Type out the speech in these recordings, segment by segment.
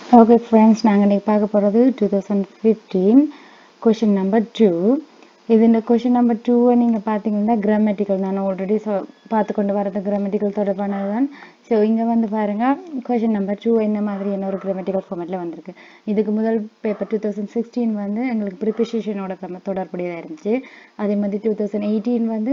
okay friends நாங்கள் இன்றைக்கி பார்க்க போகிறது two thousand fifteen question number two இது இந்த கொஷின் நம்பர் டூவை நீங்கள் பார்த்தீங்கன்னா கிராமட்டிக்கல் நான் ஆல்ரெடி சொ பார்த்து கொண்டு வரது கிராமட்டிக்கல் தொடர்பானது தான் ஸோ இங்கே வந்து பாருங்கள் கொஷின் நம்பர் டூ என்ன மாதிரி என்ன ஒரு கிராமட்டிக்கல் ஃபார்மேட்டில் வந்திருக்கு இதுக்கு முதல் பேப்பர் டூ தௌசண்ட் சிக்ஸ்டீன் வந்து எங்களுக்கு ப்ரிப்பசிஷனோட தொடர்புடையதாக இருந்துச்சு அதே மாதிரி டூ தௌசண்ட் எயிட்டீன் வந்து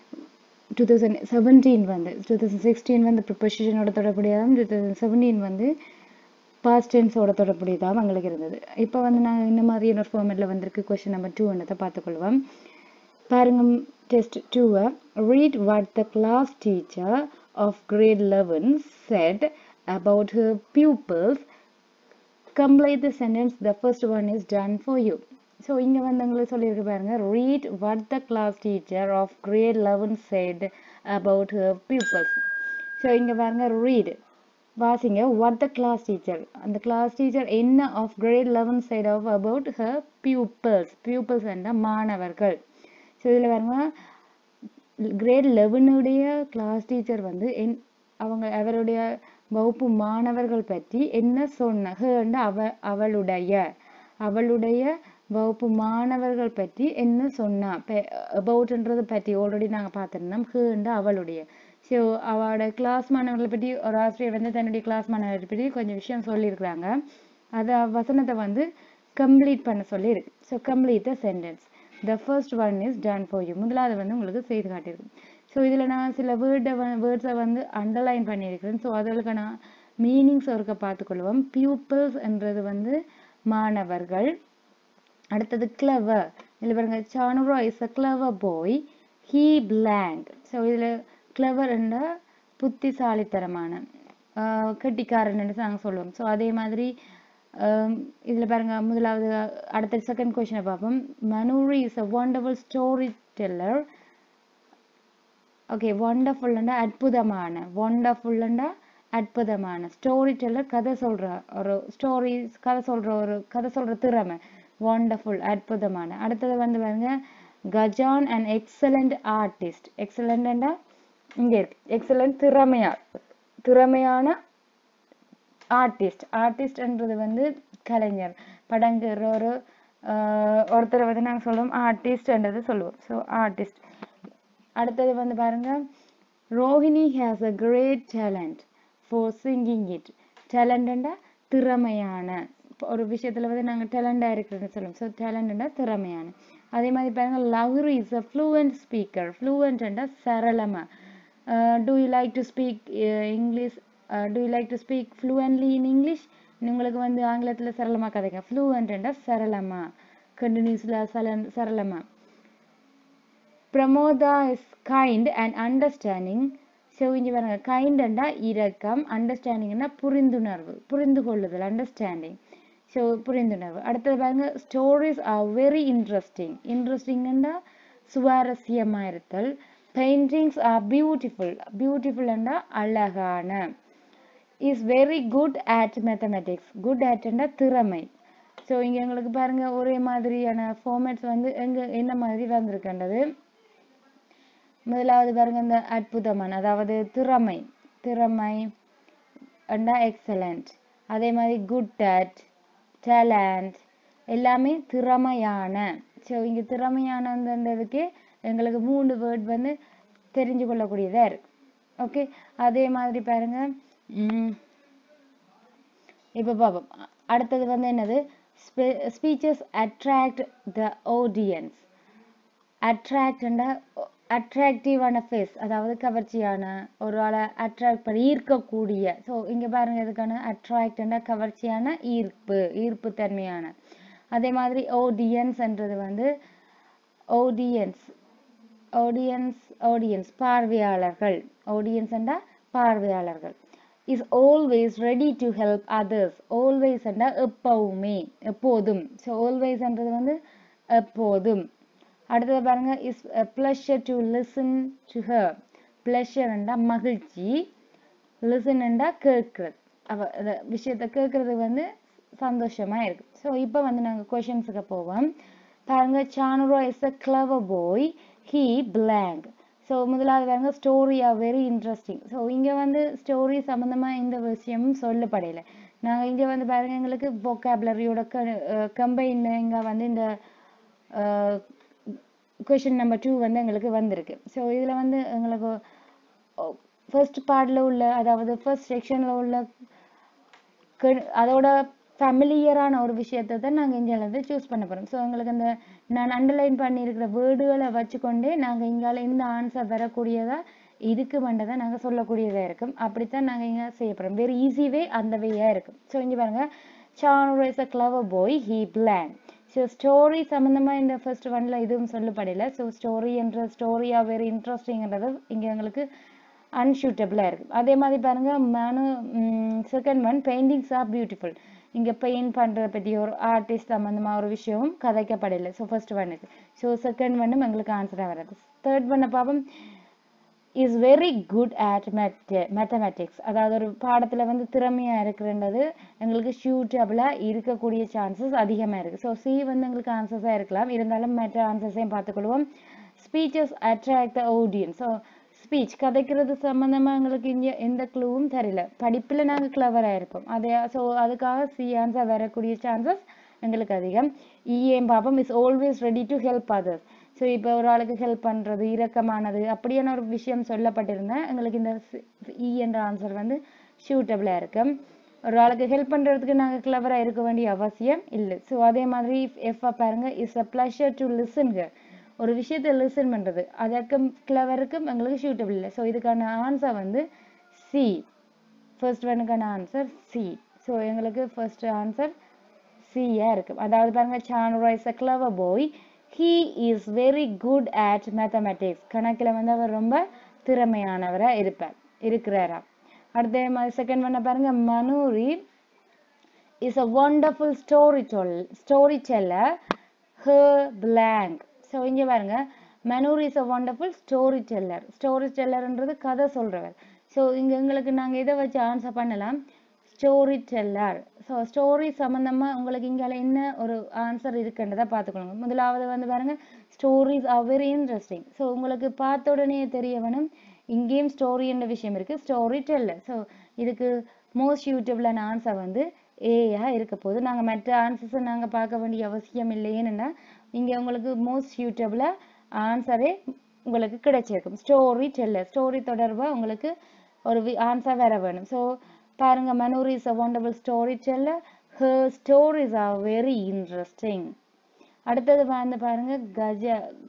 டூ தௌசண்ட் செவன்டீன் வந்து டூ தௌசண்ட் சிக்ஸ்டீன் வந்து ப்ரிப்பசிஷனோட தொடர்புடையதாகவும் டூ தௌசண்ட் செவன்டீன் வந்து பாஸ்ட் டென்ஸோட தொடர்புடையதாக எங்களுக்கு இருந்தது இப்போ வந்து நாங்கள் இந்த மாதிரி இன்னொரு ஃபார்மேட்டில் வந்திருக்கு கொஷின் நம்பர் டூ என்னத்தை பார்த்துக்கொள்வோம் பாருங்க டெஸ்ட் டூவை read what the class teacher of grade eleven set about her pupils complete the sentence the first one is done for you so இங்கே வந்து எங்களுக்கு சொல்லியிருக்கு பாருங்க read what the class teacher of grade eleven set about her pupils so இங்கே பாருங்க read வாசிங்க what the class teacher அந்த class teacher என்ன of grade eleven side of about her pupils pupils என்ற மாணவர்கள் ஸோ இதில் பாருங்க கிரேட் லெவனுடைய கிளாஸ் டீச்சர் வந்து என் அவங்க அவருடைய வகுப்பு மாணவர்கள் பற்றி என்ன சொன்ன ஹேண்ட அவ அவளுடைய அவளுடைய வகுப்பு மாணவர்கள் பற்றி என்ன சொன்னா அபவுட்ன்றதை பற்றி ஆல்ரெடி நாங்கள் பார்த்துருந்தோம் ஹேண்ட அவளுடைய ஸோ அவளோட கிளாஸ் மாணவர்களை பற்றி ஒரு ஆசிரியர் வந்து தன்னுடைய கிளாஸ் மாணவர்களை பற்றி கொஞ்சம் விஷயம் சொல்லியிருக்கிறாங்க அதை வசனத்தை வந்து கம்ப்ளீட் பண்ண சொல்லியிருக்கு so complete the sentence the first one is done for you முதலாவது வந்து உங்களுக்கு செய்து காட்டியிருக்கு ஸோ இதில் நான் சில வேர்டை வேர்ட்ஸை வந்து அண்டர்லைன் பண்ணியிருக்கிறேன் ஸோ அதற்கான மீனிங்ஸ் ஒருக்க பார்த்துக்கொள்வோம் பியூப்பிள்ஸ் என்றது வந்து மாணவர்கள் அடுத்தது கிளவர் இதில் பாருங்க Sanura is a clever boy he blank so இதில் கிளவர் என்ற புத்திசாலித்தனமான கெட்டிக்காரன் நாங்கள் சொல்லுவோம் ஸோ அதே மாதிரி இதில் பாருங்க முதலாவது அடுத்த செகண்ட் கொஷனை பார்ப்போம் Manuri is a wonderful storyteller okay ஒண்டர்ஃபுல்லண்டா அற்புதமான ஒண்டர்ஃபுல்லண்டா அற்புதமான ஸ்டோரி டெல்லர் கதை சொல்ற ஒரு ஸ்டோரிஸ் கதை சொல்ற ஒரு கதை சொல்ற திறமை ஒண்டர்ஃபுல் அற்புதமான அடுத்தது வந்து பாருங்க கஜான் அண்ட் எக்ஸலண்ட் ஆர்டிஸ்ட் எக்ஸலண்டா இங்கே இருக்கு எக்ஸலண்ட் திறமையா திறமையான ஆர்டிஸ்ட் ஆர்டிஸ்ட்ன்றது வந்து கலைஞர் படங்குற ஒரு ஒருத்தரை வந்து நாங்கள் சொல்லுவோம் ஆர்டிஸ்ட்ன்றது சொல்லுவோம் ஸோ ஆர்டிஸ்ட் அடுத்தது வந்து பாருங்க Rohini has a great talent for singing it டேலண்டா திறமையான ஒரு விஷயத்துல வந்து நாங்கள் டேலண்டாக இருக்கிறதுன்னு சொல்லுவோம் ஸோ டேலண்டா திறமையான அதே மாதிரி பாருங்க லவ்ரி இஸ் அ ஃப்ளூவெண்ட் ஸ்பீக்கர் ஃப்ளூவெண்ட்ண்டா சரளமா do you like to speak English do you like to speak fluently in English உங்களுக்கு வந்து ஆங்கிலத்தில் சரளமாக கதைங்க ஃப்ளூவெண்ட்ண்டா சரளமா கண்டினியூஸில் சல சரளமா Pramoda is kind and understanding so இங்கே பாருங்க கைண்டண்டா இரக்கம் அண்டர்ஸ்டாண்டிங்னா புரிந்துணர்வு புரிந்து கொள்ளுதல் அண்டர்ஸ்டாண்டிங் ஸோ புரிந்துணர்வு அடுத்தது பாருங்க ஸ்டோரிஸ் ஆர் வெரி இன்ட்ரெஸ்டிங் இன்ட்ரெஸ்டிங்னா சுவாரஸ்யமாக இருத்தல் பெயிண்டிங்ஸ் ஆர் பியூட்டிஃபுல் பியூட்டிஃபுல்ண்டா அழகான is very good at mathematics good அட்ண்டா திறமை ஸோ இங்கே எங்களுக்கு பாருங்க ஒரே மாதிரியான ஃபார்மேட்ஸ் வந்து எங்க என்ன மாதிரி வந்திருக்கின்றது முதலாவது பாருங்க இந்த அற்புதமான அதாவது திறமை திறமை அண்டா எக்ஸலண்ட் அதே மாதிரி குட் அட் டேலண்ட் எல்லாமே திறமையான ஸோ இங்கே திறமையானதுன்றதுக்கு எங்களுக்கு மூணு வேர்ட் வந்து தெரிஞ்சு கொள்ளக்கூடியதாக இருக்கு ஓகே அதே மாதிரி பாருங்க இப்போ பார்ப்போம் அடுத்தது வந்து என்னது ஸ்பீச்சஸ் அட்ராக்ட் த ஆடியன்ஸ் அட்ராக்ட்ண்டா அட்ராக்டிவான ஃபேஸ் அதாவது கவர்ச்சியான ஒரு ஆளை அட்ராக்ட் பண்ணி ஈர்க்கக்கூடிய ஸோ இங்கே பாருங்க இதுக்கான அட்ராக்டண்டா கவர்ச்சியான ஈர்ப்பு ஈர்ப்பு தன்மையான அதே மாதிரி ஆடியன்ஸ்ன்றது வந்து ஆடியன்ஸ் ஆடியன்ஸ் ஆடியன்ஸ் பார்வையாளர்கள் ஆடியன்ஸ்ண்டா பார்வையாளர்கள் is always ready to help others ஆல்வேஸ்ண்டா எப்பவுமே எப்போதும் ஸோ ஆல்வேஸ்ன்றது வந்து எப்போதும் அடுத்தது பாருங்க is pleasure to listen to her ப்ளஷர்ண்டா மகிழ்ச்சி லிசன்ண்டா கேட்கறது அவ விஷயத்த கேட்கறது வந்து சந்தோஷமா இருக்கு ஸோ இப்போ வந்து நாங்கள் கொஷின்ஸுக்கு போவோம் பாருங்க Sanura is a clever boy he blank so so முதலாவது பாருங்க story are very interesting so இங்கே வந்து ஸ்டோரி சம்மந்தமாக இந்த விஷயமும் சொல்லப்படையில நாங்கள் இங்கே வந்து பாருங்க எங்களுக்கு vocabulary-யோட கம்பைன் இங்கே வந்து இந்த கொஷின் நம்பர் டூ வந்து எங்களுக்கு வந்திருக்கு ஸோ இதில் வந்து எங்களுக்கு ஃபர்ஸ்ட் பார்ட்டில் உள்ள அதாவது ஃபர்ஸ்ட் செக்ஷனில் உள்ள கு- அதோட ஃபேமிலியரான ஒரு விஷயத்தை தான் நாங்கள் இந்தியாவில் வந்து சூஸ் பண்ண போகிறோம் ஸோ எங்களுக்கு அந்த நான் அண்டர்லைன் பண்ணியிருக்கிற வேர்டுகளை வச்சுக்கொண்டே நாங்கள் இங்கால இந்த ஆன்சர் வரக்கூடியதா இதுக்கு மட்டும் தான் நாங்கள் சொல்லக்கூடியதாக இருக்கும் அப்படித்தான் நாங்கள் இங்கே செய்ய போகிறோம் வெரி ஈஸி வே அந்த வேயாக இருக்கும் ஸோ இங்கே பாருங்க Sanur is a clever boy he plan so story சம்மந்தமாக இந்த ஃபர்ஸ்ட் ஒன்ல எதுவும் சொல்லப்படல ஸோ ஸ்டோரி என்ற ஸ்டோரியாக வெரி இன்ட்ரெஸ்டிங்ன்றது இங்கே எங்களுக்கு அன்ஷூட்டபிளாக இருக்கு அதே மாதிரி பாருங்க Manu second one paintings are beautiful இங்கே பெயிண்ட் பண்ணுறத பற்றி ஒரு ஆர்டிஸ்ட் சம்மந்தமாக ஒரு விஷயம் கதைக்கப்படலை ஸோ ஃபர்ஸ்ட் ஒன்னுக்கு ஸோ செகண்ட் ஒன்னும் எங்களுக்கு ஆன்சராக வராது தேர்ட் ஒன்னை பார்ப்போம் is very good at mathematics அதாவது ஒரு பாடத்தில் வந்து திறமையாக இருக்கிறன்றது எங்களுக்கு ஷூட்டபிளாக இருக்கக்கூடிய சான்சஸ் அதிகமாக இருக்குது ஸோ சி வந்து எங்களுக்கு ஆன்சர்ஸாக இருக்கலாம் இருந்தாலும் மற்ற ஆன்சர்ஸையும் பார்த்துக்கொள்வோம் speeches attract the audience so speech கதைக்கிறது சம்மந்தமாக எங்களுக்கு இங்கே எந்த க்ளூவும் தெரியல படிப்பில் நாங்கள் கிளவராக இருப்போம் அதே ஸோ அதுக்காக சி ஆன்சர் வரக்கூடிய சான்சஸ் எங்களுக்கு அதிகம் இஏம் பாப்போம் is always ready to help others so இப்போ ஒரு ஆளுக்கு ஹெல்ப் பண்ணுறது இரக்கமானது அப்படியான ஒரு விஷயம் சொல்லப்பட்டிருந்தா எங்களுக்கு இந்த இ என்ற ஆன்சர் வந்து ஷூட்டபிளாக இருக்கும் ஒரு ஆளுக்கு ஹெல்ப் பண்ணுறதுக்கு நாங்கள் கிளவராக இருக்க வேண்டிய அவசியம் இல்லை ஸோ அதே மாதிரி எஃப்ஆ பாருங்க is a pleasure to listen ஒரு விஷயத்தை லிசன் பண்ணுறது அதற்கும் கிளவருக்கும் எங்களுக்கு ஷூட்டபிள் இல்லை ஸோ இதுக்கான ஆன்சர் வந்து சி ஃபர்ஸ்ட் ஒனுக்கான ஆன்சர் சி ஸோ எங்களுக்கு ஃபர்ஸ்ட் ஆன்சர் சியா இருக்கு அதாவது பாருங்க Sanura is a clever boy he is very good at mathematics கணக்கில் வந்து அவர் ரொம்ப திறமையானவராக இருப்பார் இருக்கிறாரா அடுத்த மாதிரி செகண்ட் பண்ண பாருங்க Manuri is a wonderful story tell storyteller her blank so இங்கே பாருங்க Manur is a wonderful storyteller story டெல்லர்ன்றது கதை சொல்றவர் ஸோ இங்கே எங்களுக்கு நாங்கள் இதை வச்சு ஆன்சர் பண்ணலாம் ஸ்டோரி டெல்லர் ஸோ ஸ்டோரி சம்மந்தமா உங்களுக்கு இங்கே என்ன ஒரு ஆன்சர் இருக்குன்றதை பார்த்துக்கொள்ளுங்க முதலாவது வந்து பாருங்க stories are very interesting so உங்களுக்கு பார்த்த உடனே தெரிய வேணும் இங்கேயும் ஸ்டோரி என்ற விஷயம் இருக்கு ஸ்டோரி டெல்லர் ஸோ இதுக்கு மோஸ்ட் யூடியூப்லான ஆன்சர் வந்து ஏயா இருக்க போகுது நாங்கள் மற்ற ஆன்சர்ஸை நாங்கள் பார்க்க வேண்டிய அவசியம் இல்லை ஏன்னா இங்கே உங்களுக்கு மோஸ்ட் யூடியூப்ல ஆன்சரே உங்களுக்கு கிடைச்சிருக்கும் ஸ்டோரி டெல்லர் ஸ்டோரி தொடர்பாக உங்களுக்கு ஒரு ஆன்சர் வேற வேணும் ஸோ பாருங்க Manur is a wonderful storyteller her stories are very interesting அடுத்தது வந்து பாருங்க கஜ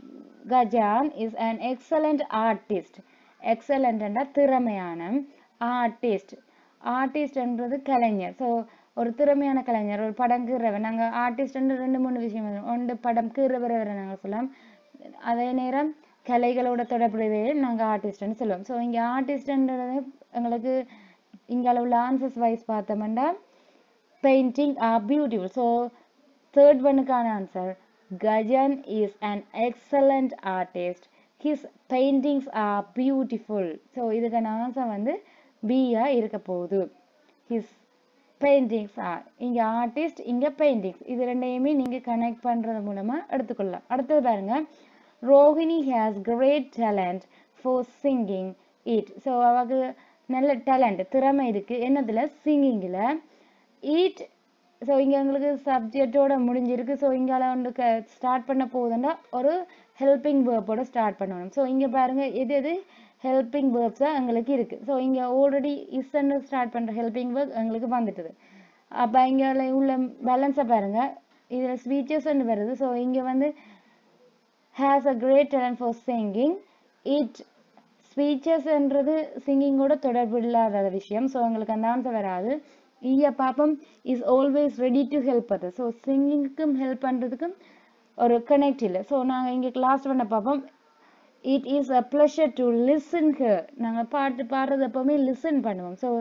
Kajan is an excellent artist எக்ஸலண்ட்னா திறமையான ஆர்டிஸ்ட் ஆர்டிஸ்ட்ன்றது கலைஞர் ஸோ ஒரு திறமையான கலைஞர் ஒரு படம் கீறவர் நாங்கள் ஆர்டிஸ்ட்னு ரெண்டு மூணு விஷயம் வரும் ஒன்று படம் கீறவர் நாங்கள் சொல்லலாம் அதே நேரம் கலைகளோட தொடர்புடையதையும் நாங்கள் ஆர்டிஸ்ட்னு சொல்லுவோம் ஸோ இங்கே ஆர்டிஸ்ட்ன்றது எங்களுக்கு இங்கே உள்ள ஆன்சர்ஸ் வைஸ் பார்த்தோம்னா painting are beautiful so third ஒனுக்கான answer Kajan is an excellent artist his paintings are beautiful so இதுக்கான ஆன்சர் வந்து பியா இருக்க போகுது ஹிஸ் பெயிண்டிங்ஸ் ஆர் இங்க ஆர்டிஸ்ட் இங்க பெயிண்டிங்ஸ் இது ரெண்டையுமே நீங்க கனெக்ட் பண்றது மூலமா எடுத்துக்கொள்ளலாம் அடுத்தது பாருங்க Rohini has great talent for singing it so அவக்கு நல்ல டேலண்ட் திறமை இருக்கு என்னதுல சிங்கிங்கில் இட் ஸோ இங்கே எங்களுக்கு சப்ஜெக்டோட முடிஞ்சிருக்கு ஸோ இங்கால வந்து ஸ்டார்ட் பண்ண போகுதுன்னா ஒரு ஹெல்பிங் வேர்போட ஸ்டார்ட் பண்ணணும் ஸோ இங்கே பாருங்க எது எது ஹெல்பிங் வேர்ப்ஸாக எங்களுக்கு இருக்கு ஸோ இங்கே ஆல்ரெடி இஸ்ன்னு ஸ்டார்ட் பண்ணுற ஹெல்பிங் வேர்ப் எங்களுக்கு வந்துட்டுது அப்போ இங்கே உள்ள பேலன்ஸை பாருங்க இதில் ஸ்பீச்சஸ்ன்னு வருது ஸோ இங்கே வந்து has a great talent for singing it ஸ்பீச்சஸ்ன்றது சிங்கிங்கோட தொடர்பு இல்லாத விஷயம் ஸோ எங்களுக்கு அந்த ஆன்சர் வராது ஈய பாப்பம் is always ready to help அது ஸோ சிங்கிங்க்கும் ஹெல்ப் பண்ணுறதுக்கும் ஒரு கனெக்ட் இல்லை ஸோ நாங்கள் இங்கே லாஸ்ட் பண்ண பார்ப்போம் it is a pleasure to listen her நாங்கள் பாட்டு பாடுறது எப்பவுமே லிசன் பண்ணுவோம் ஸோ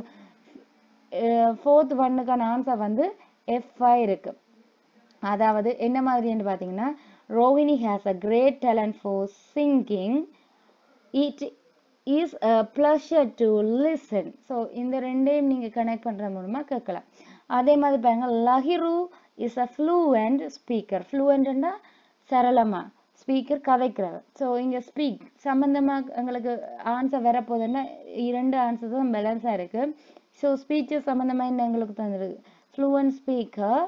ஃபோர்த் ஒன்னுக்கான ஆன்சர் வந்து எஃப்ஐ இருக்கு அதாவது என்ன மாதிரின்னு பார்த்தீங்கன்னா Rohini has a great talent for singing it is a pleasure to listen so இந்த ரெண்டையும் நீங்கள் கனெக்ட் பண்ணுறது மூலமாக கேட்கலாம் அதே மாதிரி பாருங்க Lahiru is a fluent speaker ஃப்ளூவண்ட்னா சரளமாக ஸ்பீக்கர் கதைக்கிறவர் ஸோ இங்கே ஸ்பீக் சம்மந்தமாக எங்களுக்கு ஆன்சர் வரப்போகுதுன்னா இரண்டு ஆன்சர் தான் பேலன்ஸாக இருக்குது ஸோ ஸ்பீச்சஸ் சம்மந்தமாக என்ன எங்களுக்கு தந்துருக்கு fluent speaker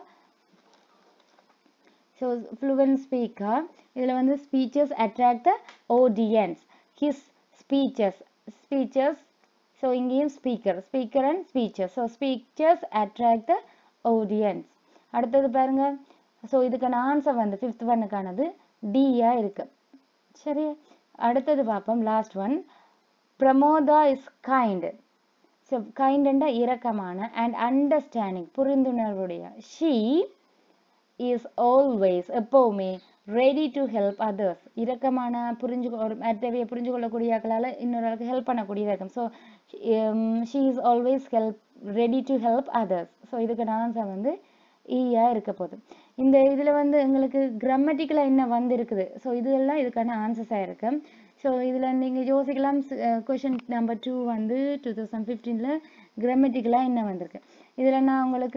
so fluent speaker இதில் வந்து speeches attract the audience his speeches speeches so இங்கேயும் speaker speaker and speeches so speeches attract the audience அடுத்தது பாருங்க ஸோ இதுக்கான ஆன்சர் வந்து ஃபிஃப்த் ஒன்னுக்கானது டியா இருக்கு சரி அடுத்தது பார்ப்போம் last one Pramoda is kind so கைண்டா இரக்கமான அண்ட் அண்டர்ஸ்டாண்டிங் புரிந்துணர்வுடைய ஷீ இஸ் ஆல்வேஸ் எப்போவுமே ரெடி டு ஹெல்ப் அதர்ஸ் இரக்கமான புரிஞ்சு ஒரு மற்றவையை புரிஞ்சு கொள்ளக்கூடியக்களால் இன்னொரு ஆளுக்கு ஹெல்ப் பண்ணக்கூடியதாக இருக்கும் so she is always help ready to help others so இதுக்கு ஆன்சர் வந்து ஈயா இருக்க போகுது இந்த இதில் வந்து எங்களுக்கு கிராமட்டிக்கலாக என்ன வந்து இருக்குது ஸோ இதெல்லாம் இதுக்கான ஆன்சர்ஸாக இருக்கு ஸோ இதில் நீங்கள் யோசிக்கலாம் கொஷின் நம்பர் டூ வந்து டூ தௌசண்ட் ஃபிஃப்டீனில் கிராமட்டிக்கலாக என்ன வந்திருக்கு இதில் நான் உங்களுக்கு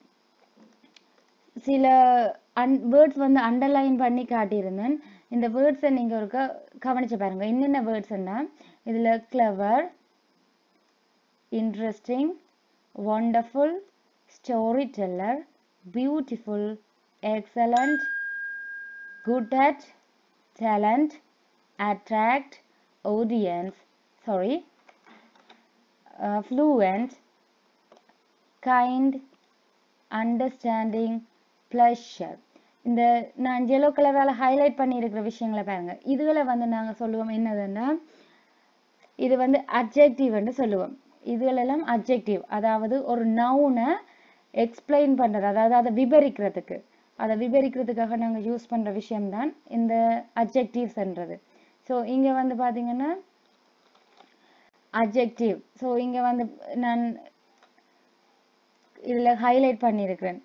சில அன் வேர்ட்ஸ் வந்து அண்டர்லைன் பண்ணி காட்டியிருந்தேன் இந்த வேர்ட்ஸை நீங்கள் ஒரு கவனிச்சு பாருங்க என்னென்ன வேர்ட்ஸ்னா இதில் clever interesting wonderful storyteller beautiful excellent good at talent attract audience sorry uh, fluent kind understanding pleasure இந்த நான் ஜெலோ கலரால் ஹைலைட் பண்ணியிருக்கிற விஷயங்களை பாருங்க இதுகளை வந்து நாங்கள் சொல்லுவோம் என்னதுன்னா இது வந்து அப்ஜெக்டிவ்னு சொல்லுவோம் இதுகளெல்லாம் அப்ஜெக்டிவ் அதாவது ஒரு நவுனை எக்ஸ்பிளைன் பண்ணுறது அதாவது அதை விவரிக்கிறதுக்கு அதை விவரிக்கிறதுக்காக நாங்கள் யூஸ் பண்ணுற விஷயம்தான் இந்த அப்ஜெக்டிவ்ஸ்ன்றது ஸோ இங்கே வந்து பார்த்தீங்கன்னா அப்ஜெக்டிவ் ஸோ இங்கே வந்து நான் இதில் ஹைலைட் பண்ணியிருக்கிறேன்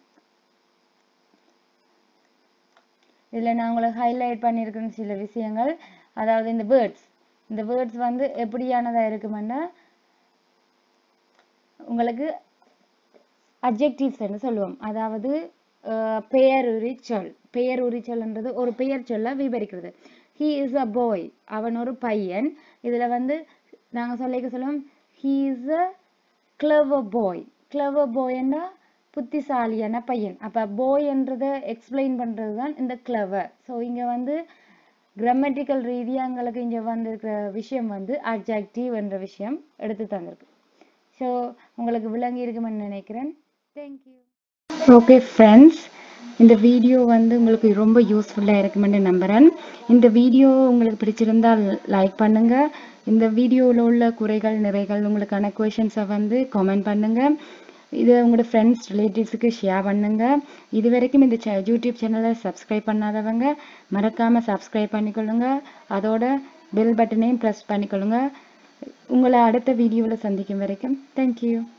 இதில் நான் உங்களுக்கு ஹைலைட் பண்ணியிருக்கிறேன் சில விஷயங்கள் அதாவது இந்த வேர்ட்ஸ் இந்த வேர்ட்ஸ் வந்து எப்படியானதாக இருக்குமென்னா உங்களுக்கு அப்ஜெக்டிவ்ஸ்ன்னு சொல்லுவோம் அதாவது பெயருரி சொல் பெயருரி சொல்ன்றது ஒரு பெயர் சொல்ல விவரிக்கிறது ஹீ இஸ் அ பாய் அவன் ஒரு பையன் இதில் வந்து நாங்கள் சொல்லிக்க சொல்லுவோம் he is a clever boy clever பாய்னா புத்திசாலியான பையன் அப்போ போய்ன்றதை எக்ஸ்பிளைன் பண்ணுறது தான் இந்த கிளவர் ஸோ இங்கே வந்து கிராமட்டிக்கல் ரீதியாக எங்களுக்கு இங்கே வந்திருக்கிற விஷயம் வந்து அப்ஜெக்டிவ் என்ற விஷயம் எடுத்து தந்திருக்கு ஸோ உங்களுக்கு விளங்கி இருக்குமென்னு நினைக்கிறேன் தேங்க்யூ ஓகே ஃப்ரெண்ட்ஸ் இந்த வீடியோ வந்து உங்களுக்கு ரொம்ப யூஸ்ஃபுல்லாக இருக்குமென்னு நம்புகிறேன் இந்த வீடியோ உங்களுக்கு பிடிச்சிருந்தால் லைக் பண்ணுங்கள் இந்த வீடியோவில் உள்ள குறைகள் நிறைகள் உங்களுக்கான கொஷின்ஸை வந்து கமெண்ட் பண்ணுங்கள் இதை உங்களோட ஃப்ரெண்ட்ஸ் ரிலேட்டிவ்ஸுக்கு ஷேர் பண்ணுங்கள் இது வரைக்கும் இந்த யூடியூப் சேனலை சப்ஸ்கிரைப் பண்ணாதவங்க மறக்காமல் சப்ஸ்கிரைப் பண்ணிக்கொள்ளுங்க அதோட பெல் பட்டனையும் ப்ரெஸ் பண்ணிக்கொள்ளுங்க உங்களை அடுத்த வீடியோவில் சந்திக்கும் வரைக்கும் தேங்க்யூ